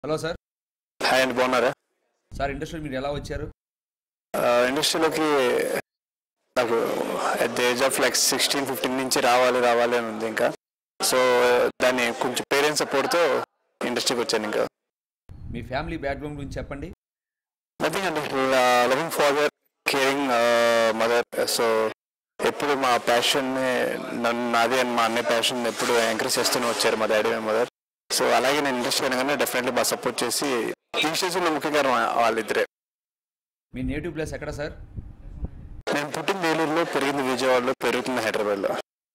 Hello sir hi అండి బాగున్నారా sir industry మీరు ఎలా వచ్చారు ఆ, ఇండస్ట్రీలోకి నాకు at the age of like sixteen fifteen నుంచి రావాలి రావాలి అని ఉంది ఇంకా సో దాన్ని కొంచెం పేరెంట్స్ సపోర్ట్తో ఇండస్ట్రీకి వచ్చాను ఇంకా మీ ఫ్యామిలీ బ్యాక్గ్రౌండ్ గురించి చెప్పండి నథింగ్ అండి loving father caring mother so ఎప్పుడు మా ప్యాషన్ నన్ను నాది అండ్ మా అన్నయ్య ప్యాషన్ ఎప్పుడు ఎంకరేజ్ చేస్తూనే వచ్చారు మా డాడీ అండ్ మదర్ సో అలాగే నేను ఇండస్ట్రీ అనగానే డెఫినెట్లీ బాగా సపోర్ట్ చేసి ఈ స్టేజ్లో ముఖ్య కారణం వాళ్ళిద్దరే మీ నేటివ్ ప్లేస్ ఎక్కడ సార్ నేను పుట్టిన ఏలూరులో పెరిగింది విజయవాడలో పెరుగుతుంది హైదరాబాద్లో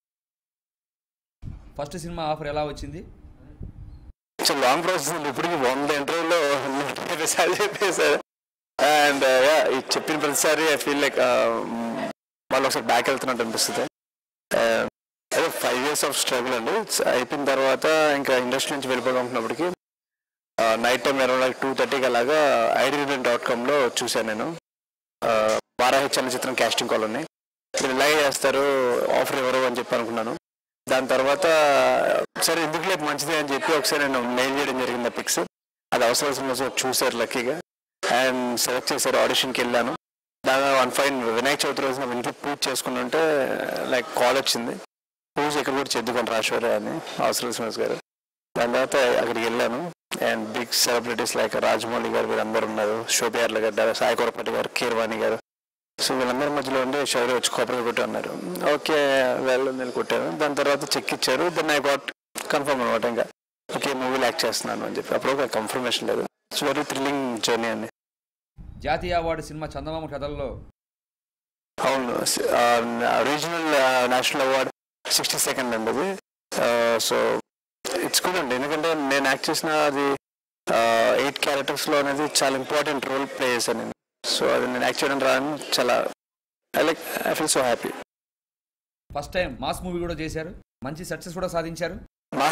ఫస్ట్ సినిమా ఆఫర్ ఎలా వచ్చింది సో లాంగ్ ప్రాసెస్ అండి ఇప్పటికి వంద ఇంటర్వ్యూలో ప్రతిసారి చెప్పేశారు అండ్ ఇది చెప్పిన ప్రతిసారి ఐ ఫీల్ లైక్ వాళ్ళు ఒకసారి బ్యాక్ వెళ్తున్నట్టు అనిపిస్తుంది Uh, అదే ఫైవ్ ఇయర్స్ ఆఫ్ స్ట్రగుల్ అండి It's అయిపోయిన తర్వాత ఇంకా ఇండస్ట్రీ నుంచి వెళ్ళిపోతున్నప్పటికి night time around two thirty అలాగా ఐడి డాట్ కామ్లో చూశాను నేను Uh, వారాహి చలనచిత్రం క్యాస్టింగ్ కాల్ ఉన్నాయి మీరు ఇలాగే చేస్తారు ఆఫర్ ఎవరు అని చెప్పి అనుకున్నాను దాని తర్వాత సరే ఎందుకు లేదు మంచిది అని చెప్పి ఒకసారి నేను మెయిల్ చేయడం జరిగింది ఆ పిక్స్ అది అవసరం అవసరం చూసారు లక్కీగా అండ్ సెలెక్ట్ చేశారు ఆడిషన్కి వెళ్ళాను దాని వన్ ఫైన్ వినాయక చవితి రోజున ఇంట్లో పూజ చేసుకుంటుంటే లైక్ కాల్ వచ్చింది పూజ ఇక్కడ కూడా చేద్దుకొని రాశ్వరి అని అవసరం శ్రీనివాస్ గారు దాని తర్వాత అక్కడికి వెళ్ళాను and big celebrities like Rajamouli garu వీళ్ళందరూ ఉన్నారు శోభియార్ల గారు సాయి కొరపతి గారు కీర్వాణి గారు సో వీళ్ళందరి మధ్యలో ఉండి శౌర్య వచ్చి కొబ్బరి కొట్టి అన్నారు ఓకే వెళ్ళు నేను కొట్టాను దాని తర్వాత చెక్ ఇచ్చారు దెన్ ఐ గాట్ కన్ఫర్మ్ అనమాట ఇంకా ఓకే మూవీలో యాక్ట్ చేస్తున్నాను అని చెప్పి అప్పుడు కన్ఫర్మేషన్ లేదు ఇట్స్ వెరీ థ్రిల్లింగ్ జర్నీ అండి జాతీయ అవార్డు సినిమా చందమామ కథల్లో అవును regional national award sixty second అండి అది సో ఇట్స్ గుడ్ అండి ఎందుకంటే నేను యాక్ట్ చేసిన అది ఎయిట్ క్యారెక్టర్స్లో అనేది చాలా ఇంపార్టెంట్ రోల్ ప్లే చేశాను నేను సో అది నేను యాక్ట్ చేయడం రాను చాలా I like I feel so happy first time mass movie కూడా చేశారు మంచి సక్సెస్ కూడా సాధించారు మా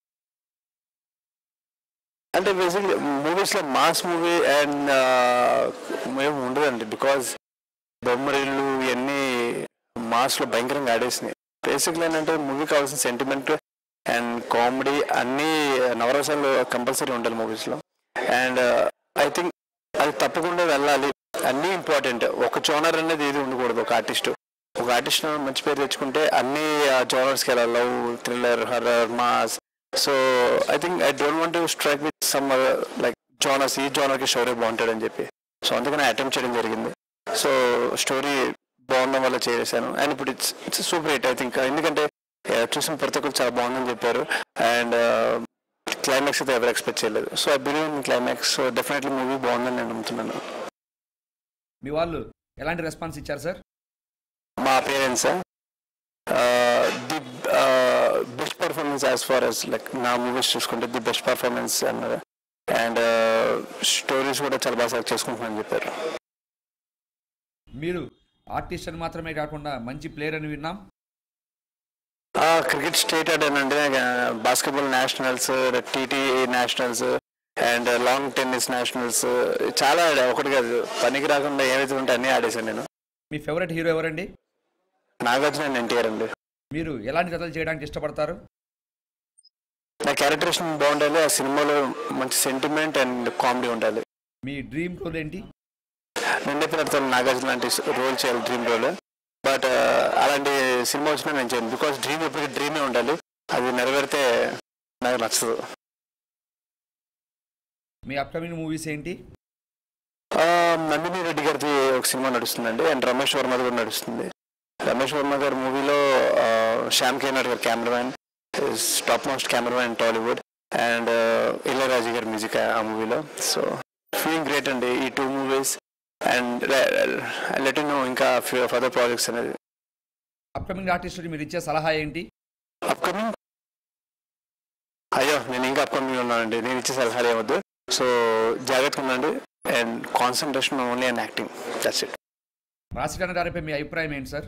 అంటే బేసిక్లీ మూవీస్లో మాస్ మూవీ అండ్ ఏమి ఉండదండి బికాజ్ బొమ్మరిల్లు ఇవన్నీ మాస్లో భయంకరంగా ఆడేసినాయి బేసిక్లీ ఏంటంటే మూవీ కావాల్సిన సెంటిమెంట్ అండ్ కామెడీ అన్నీ నవరసాలు కంపల్సరీ ఉండాలి మూవీస్లో అండ్ ఐ థింక్ అది తప్పకుండా వెళ్ళాలి అన్నీ ఇంపార్టెంట్ ఒక జోనర్ అనేది ఏది ఉండకూడదు ఒక ఆర్టిస్ట్ ఒక ఆర్టిస్ట్ మంచి పేరు తెచ్చుకుంటే అన్ని జోనర్స్కి వెళ్ళాలి love thriller horror mass so I think I don't want to strike with some like genres ఈ జోనర్కి స్టోరీ బాగుంటాడని చెప్పి సో అందుకని అటెంప్ట్ చేయడం జరిగింది సో స్టోరీ బాగుండడం వల్ల చేశాను అండ్ ఇప్పుడు it's it's super hit I think ఎందుకంటే uh, చూసిన ప్రతి ఒక్కరు చాలా బాగుందని చెప్పారు అండ్ క్లైమాక్స్ అయితే ఎవరు ఎక్స్పెక్ట్ చేయలేదు so I believe in climax so definitely movie బాగుందని నేను నమ్ముతున్నాను మీ వాళ్ళు ఎలాంటి రెస్పాన్స్ ఇచ్చారు సార్ మా parents the best performance as far as like నా మూవీస్ చూసుకుంటే ది బెస్ట్ పర్ఫార్మెన్స్ అన్నారు అండ్ స్టోరీస్ కూడా చాలా బాగా సెలెక్ట్ చేసుకుంటున్నాను చెప్పారు మీరు ఆర్టిస్ట్ అని మాత్రమే కాకుండా మంచి ప్లేయర్ అని విన్నాం క్రికెట్ స్టేట్ ఆడానండి basketball nationals TT nationals and lawn tennis nationals చాలా ఆడా ఒకటి కాదు పనికి రాకుండా ఏవైతే ఉంటే అన్నీ ఆడేశాను నేను మీ ఫేవరెట్ హీరో ఎవరండి నాగార్జున అండ్ ఎన్టీఆర్ అండి మీరు ఎలాంటి కథలు చేయడానికి ఇష్టపడతారు నా క్యారెక్టరేషన్ బాగుండాలి ఆ సినిమాలో మంచి సెంటిమెంట్ అండ్ కామెడీ ఉండాలి మీ డ్రీమ్ రోల్ ఏంటి నేను చెప్పినట్టు నాగార్జున లాంటి రోల్ చేయాలి డ్రీమ్ రోల్ బట్ అలాంటి సినిమా వచ్చినా నేను చేయను బికాస్ డ్రీమ్ ఎప్పటికీ డ్రీమే ఉండాలి అది నెరవేరితే నాకు నచ్చదు మీ అప్కమింగ్ మూవీస్ ఏంటి ఆ, నందిని రెడ్డి గారిది ఒక సినిమా నడుస్తుందండి అండ్ రమేష్ వర్మ కూడా నడుస్తుంది రమేష్ వర్మ గారి మూవీలో Shyam K Naidu garu cameraman top most cameraman Tollywood and Ilayaraju గారి మ్యూజిక్ ఆ మూవీలో సో ఫీలింగ్ గ్రేట్ అండి ఈ two movies and let know ఇంకా ఫర్దర్ ప్రాజెక్ట్స్ అనేది అప్కమింగ్ ఆర్టిస్ట్ మీరు ఇచ్చే సలహా ఏంటి అప్కమింగ్ అయ్యో నేను ఇంకా అప్కమింగ్ ఉన్నానండి నేను ఇచ్చే సలహాలు ఏమొద్దు సో జాగ్రత్తగా ఉండండి and concentration only and acting that's it Raashi Khanna గారిపై మీ అభిప్రాయం ఏంటి sir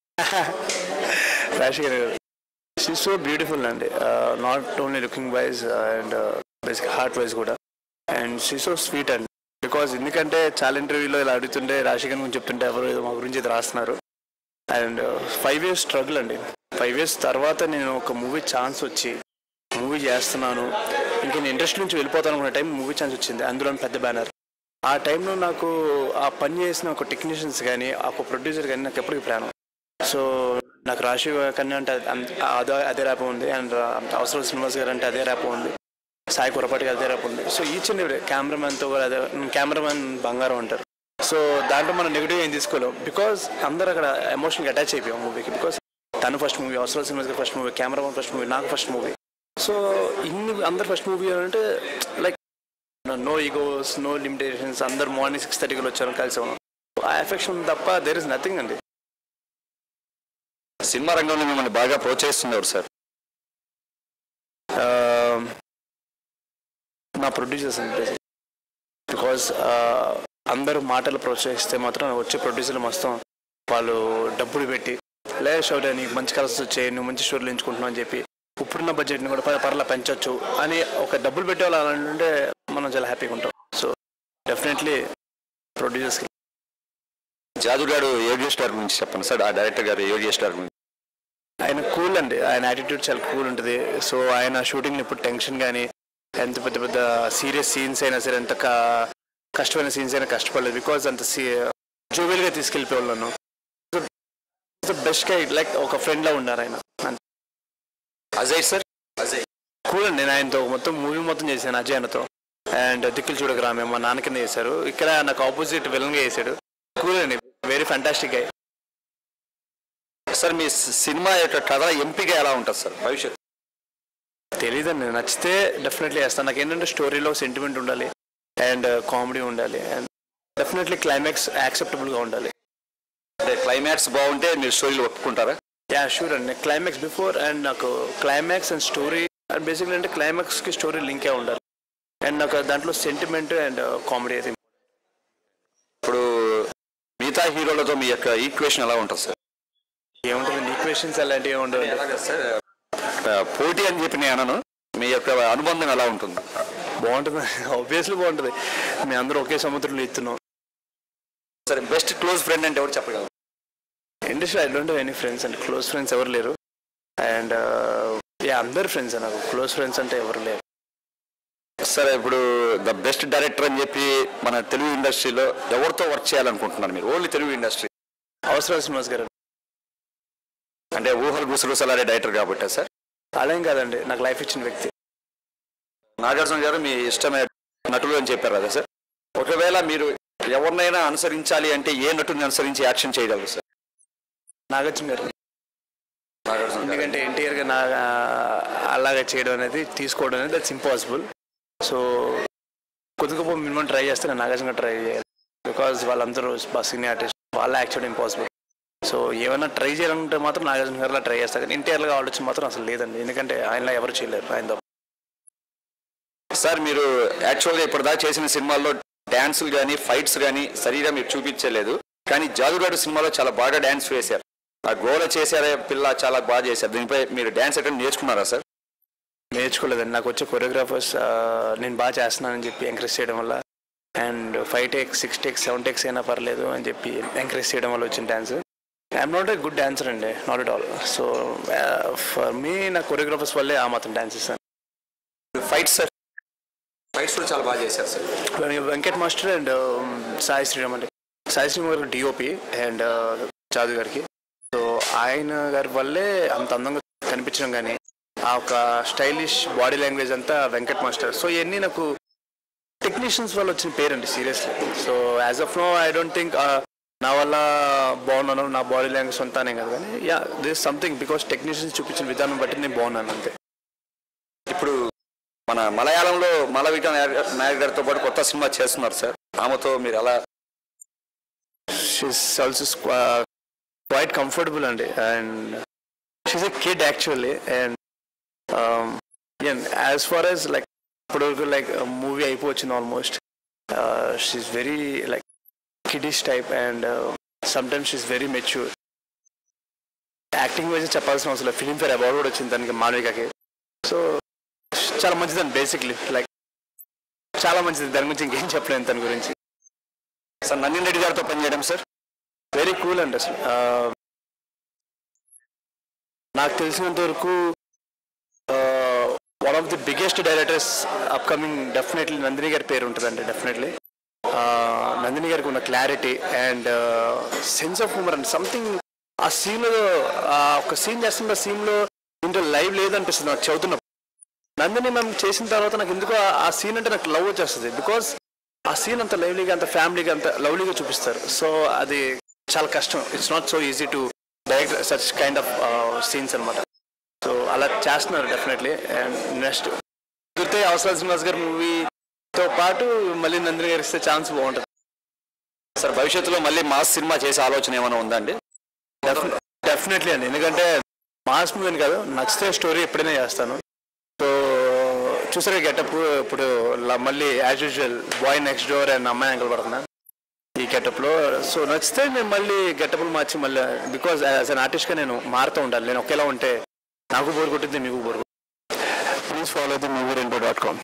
Raashi garu she so beautiful అండి not only looking wise and basic heart wise కూడా అండ్ షీ సో స్వీట్ అండి బికాజ్ ఎందుకంటే చాలా ఇంటర్వ్యూలో ఇలా అడుగుతుంటే రాశి గారి గురించి చెప్తుంటే ఎవరు ఏదో మా గురించి ఇది రాస్తున్నారు అండ్ ఫైవ్ ఇయర్స్ స్ట్రగుల్ అండి ఫైవ్ ఇయర్స్ తర్వాత నేను ఒక మూవీ ఛాన్స్ వచ్చి మూవీ చేస్తున్నాను ఇంక నేను ఇండస్ట్రీ నుంచి వెళ్ళిపోతాను అనుకున్న టైం మూవీ ఛాన్స్ వచ్చింది అందులో పెద్ద బ్యానర్ ఆ టైంలో నాకు ఆ పని చేసిన ఒక టెక్నీషియన్స్ కానీ ఒక ప్రొడ్యూసర్ కానీ నాకు ఎప్పటికీ ప్రాణం సో నాకు రాశి కన్నా అంటే అంత- అదే అదే ర్యాప్ ఉంది అండ్ అవసరం శ్రీనివాస్ గారు అంటే అదే ర్యాప్ ఉంది సాయి కురపాటి గారు అదే ర్యాప్ ఉంది సో ఈచ్ అండ్ ఎవ్రీ కెమెరామెన్తో కూడా అదే కెమెరామెన్ బంగారం అంటారు సో దాంట్లో మనం నెగిటివ్ ఏం తీసుకోలేం బికాజ్ అందరూ అక్కడ ఎమోషనల్గా అటాచ్ అయిపోయాం మూవీకి బికాస్ తను ఫస్ట్ మూవీ అవసరం Srinivas garu first movie cameraman first movie నాకు ఫస్ట్ మూవీ సో ఇన్ని అందరు ఫస్ట్ మూవీ అంటే like no egos no limitations అందరు మార్నింగ్ సిక్స్ థర్టీకి వచ్చారు కలిసి ఉన్నాం ఆ ఎఫెక్షన్ తప్ప దేర్ ఇస్ నథింగ్ అండి సినిమా రంగంలో మిమ్మల్ని బాగా ప్రోత్సహిస్తున్నారు సార్ Um, నా ప్రొడ్యూసర్స్ అండి బికాస్ అందరూ మాటలు ప్రోత్సహిస్తే మాత్రం వచ్చే ప్రొడ్యూసర్లు మొత్తం వాళ్ళు డబ్బులు పెట్టి లే షోటే నీకు మంచి కలర్స్ వచ్చాయి నువ్వు మంచి స్టోరీలు ఎంచుకుంటున్నావు అని చెప్పి ఇప్పుడున్న బడ్జెట్ని కూడా పర్- పర్లా పెంచొచ్చు అని ఒక డబ్బులు పెట్టే వాళ్ళు అంటే మనం చాలా హ్యాపీగా ఉంటాం సో డెఫినెట్లీ ప్రొడ్యూసర్స్కి జాదు గారు యోగి స్టార్ గురించి చెప్పండి సార్ ఆ డైరెక్టర్ గారు యోగి స్టార్ గురించి ఆయన కూల్ అండి ఆయన యాటిట్యూడ్ చాలా కూల్ ఉంటుంది సో ఆయన షూటింగ్ ఇప్పుడు టెన్షన్ కానీ ఎంత పెద్ద పెద్ద సీరియస్ సీన్స్ అయినా సరే ఎంత క- కష్టమైన సీన్స్ అయినా కష్టపడలేదు బికాజ్ అంత జోవియల్గా తీసుకెళ్ళిపోయాను బెస్ట్ గైడ్ లైక్ ఒక ఫ్రెండ్ లా ఉన్నారు ఆయన అజయ్ సార్ అజయ్ కూల్ అండి నేను ఆయనతో మొత్తం మూవీ మొత్తం చేశాను అజయ్ అన్నతో అండ్ దిక్కులు చూడక రామే మా నాన్న కింద చేశారు ఇక్కడ నాకు ఆపోజిట్ విలన్గా చేశాడు కూల్ అండి వెరీ ఫ్యాంటాస్టిక్ గై సార్ మీ సినిమా యొక్క కథ ఎంపిక ఎలా ఉంటుంది సార్ భవిష్యత్ తెలియదండి నచ్చితే డెఫినెట్లీ వేస్తాను నాకు ఏంటంటే స్టోరీలో సెంటిమెంట్ ఉండాలి అండ్ కామెడీ ఉండాలి అండ్ డెఫినెట్లీ క్లైమాక్స్ యాక్సెప్టబుల్గా ఉండాలి అంటే క్లైమాక్స్ బాగుంటే మీరు స్టోరీలు ఒప్పుకుంటారా యా షూర్ అండి క్లైమాక్స్ బిఫోర్ అండ్ నాకు climax and story and basically అంటే క్లైమాక్స్కి స్టోరీ లింకే ఉండాలి అండ్ నాకు దాంట్లో సెంటిమెంట్ అండ్ కామెడీ అయితే ఇప్పుడు మిగతా హీరోలతో మీ యొక్క ఈక్వేషన్ ఎలా ఉంటుంది సార్ ఏముంటుంది ఈక్వేషన్స్ అలాంటివి ఉండవు ఆ, పోటీ అని చెప్పి నేను అనను మీ యొక్క అనుబంధం ఎలా ఉంటుంది బాగుంటుంది ఆబ్వియస్లీ బాగుంటుంది మీ అందరూ ఒకే సముద్రంలో ఇస్తున్నాం సరే బెస్ట్ క్లోజ్ ఫ్రెండ్ అంటే ఎవరు చెప్పగలరు industry I don't any friends and close friends ఎవరు లేరు అండ్ యా అందరు ఫ్రెండ్స్ నాకు క్లోజ్ ఫ్రెండ్స్ అంటే ఎవరు లేరు సరే ఇప్పుడు ద బెస్ట్ డైరెక్టర్ అని చెప్పి మన తెలుగు ఇండస్ట్రీలో ఎవరితో వర్క్ చేయాలనుకుంటున్నారు మీరు ఓన్లీ తెలుగు ఇండస్ట్రీ అవసరం శ్రీనివాస్ గారు అంటే ఊహలు గుసగుసలాడే డైరెక్టర్ కాబట్టి సార్ అలాం కాదండి నాకు లైఫ్ ఇచ్చిన వ్యక్తి నాగార్జున గారు మీ ఇష్టమైన నటులు అని చెప్పారు కదా సార్ ఒకవేళ మీరు ఎవరినైనా అనుసరించాలి అంటే ఏ నటుని అనుసరించి యాక్షన్ చేయగలరు సార్ నాగార్జున గారు నాగార్జున గారు. ఎందుకంటే ఎన్టీఆర్ గా నా అలాగా చేయడం అనేది తీసుకోవడం అనేది దట్స్ ఇంపాసిబుల్ సో కొద్దిగా మినిమం ట్రై చేస్తే నేను నాగార్జున గారు ట్రై చేయాలి బికాజ్ వాళ్ళందరూ సీనియర్ ఆర్టిస్ట్ వాళ్ళ యాక్చువల్ ఇంపాసిబుల్ సో ఏమైనా ట్రై చేయాలంటే మాత్రం నాగార్జున గారిలా ట్రై చేస్తా కానీ ఎన్టీఆర్గా ఆలోచన మాత్రం అసలు లేదండి ఎందుకంటే ఆయనలా ఎవరు చేయలేరు ఆయన తప్ప. సార్ మీరు యాక్చువల్గా ఇప్పటిదాకా చేసిన సినిమాల్లో డ్యాన్సులు కానీ ఫైట్స్ కానీ సరిగా మీరు చూపించలేదు కానీ జాదుగాడు సినిమాలో చాలా బాగా డ్యాన్స్ వేశారు ఆ గోల చేశారే పిల్ల చాలా బాగా చేశారు దీనిపై మీరు డ్యాన్స్ ఎక్కడ నేర్చుకున్నారా సార్ నేర్చుకోలేదండి నాకు వచ్చే కొరియోగ్రాఫర్స్ నేను బాగా చేస్తున్నానని చెప్పి ఎంకరేజ్ చేయడం వల్ల and five takes six takes seven takes అయినా పర్లేదు అని చెప్పి ఎంకరేజ్ చేయడం వల్ల వచ్చిన dance I'm not a good dancer అండి not at all so for me నా కొరియోగ్రాఫర్స్ వల్లే ఆ మాత్రం డాన్స్ ఇస్తాను ఫైట్స్ సార్ ఫైట్స్ కూడా చాలా బాగా చేశారు sir Venkat master and Sai Sriram అండి సాయి శ్రీరామ్ గారికి డిఓపి అండ్ జాదు గారికి సో ఆయన గారి వల్లే అంత అందంగా కనిపించడం కానీ ఆ ఒక స్టైలిష్ బాడీ లాంగ్వేజ్ అంతా వెంకట్ మాస్టర్ సో ఇవన్నీ నాకు టెక్నీషియన్స్ వల్ల వచ్చిన పేరండి seriously so as of no I don't think నా వల్ల బాగున్నాను నా బాడీ లాంగ్వేజ్ సొంతానే కదా కానీ yeah this something because technicians చూపించిన విధానం బట్టి నేను బాగున్నాను అంతే ఇప్పుడు మన మలయాళంలో మలవిక నాయక్ గారితో పాటు కొత్త సినిమా చేస్తున్నారు సార్ ఆమెతో మీరు ఎలా షీస్ ఆల్సో క్వైట్ కంఫర్టబుల్ అండి and she's a kid actually and as far as like ఇప్పటివరకు లైక్ మూవీ అయిపోవచ్చింది almost she's very like kiddish type and sometimes she's very mature acting wise చెప్పాల్సిన అవసరం లేదు Filmfare award కూడా వచ్చింది దానికి మానవికకి so చాలా మంచిదండి బేసిక్లీ లైక్ చాలా మంచిది దాని గురించి ఇంకేం చెప్పలేను దాని గురించి సార్ నందిన్ రెడ్డి గారితో పనిచేయడం సార్ వెరీ కూల్ అండి అసలు ఆ, నాకు తెలిసినంత వరకు one one of the biggest directors upcoming definitely Nandini గారి పేరు ఉంటుందండి డెఫినెట్లీ నందిని గారికి ఉన్న clarity and sense of humour and something ఆ సీన్లో ఒక సీన్ చేస్తున్న సీన్లో ఇంట్లో లైవ్ లేదనిపిస్తుంది నాకు చదువుతున్నప్పుడు నందిని మ్యామ్ చేసిన తర్వాత నాకు ఎందుకో ఆ- ఆ సీన్ అంటే నాకు లవ్ వచ్చేస్తుంది బికాస్ ఆ సీన్ అంత లవ్లీగా అంత ఫ్యామిలీగా అంత లవ్లీగా చూపిస్తారు సో అది చాలా కష్టం it's not so easy to direct such kind of scenes అనమాట సో అలా చేస్తున్నారు డెఫినెట్లీ అండ్ నెక్స్ట్ కుదిరితే అవసరాల శ్రీనివాస్ గారి మూవీతో పాటు మళ్ళీ నందిని గారు ఇస్తే ఛాన్స్ బాగుంటుంది సార్ భవిష్యత్తులో మళ్ళీ మాస్ సినిమా చేసే ఆలోచన ఏమైనా ఉందండి డెఫినెట్లీ అండి ఎందుకంటే మాస్ మూవీ అని కాదు నచ్చితే స్టోరీ ఎప్పుడైనా చేస్తాను సో చూసారా గెటప్ ఇప్పుడు ల- మళ్ళీ as usual boy next door and అమ్మాయి అంకల్ పడుతున్నా ఈ గెటప్లో సో నచ్చితే నేను మళ్ళీ గెటప్లు మార్చి మళ్ళీ బికాజ్ యాజ్ అన్ ఆర్టిస్ట్గా నేను మారుతూ ఉండాలి నేను ఒకేలా ఉంటే నాకు బోర్ కొట్టింది మీకు bore please follow the movie రెండో డాట్ కామ్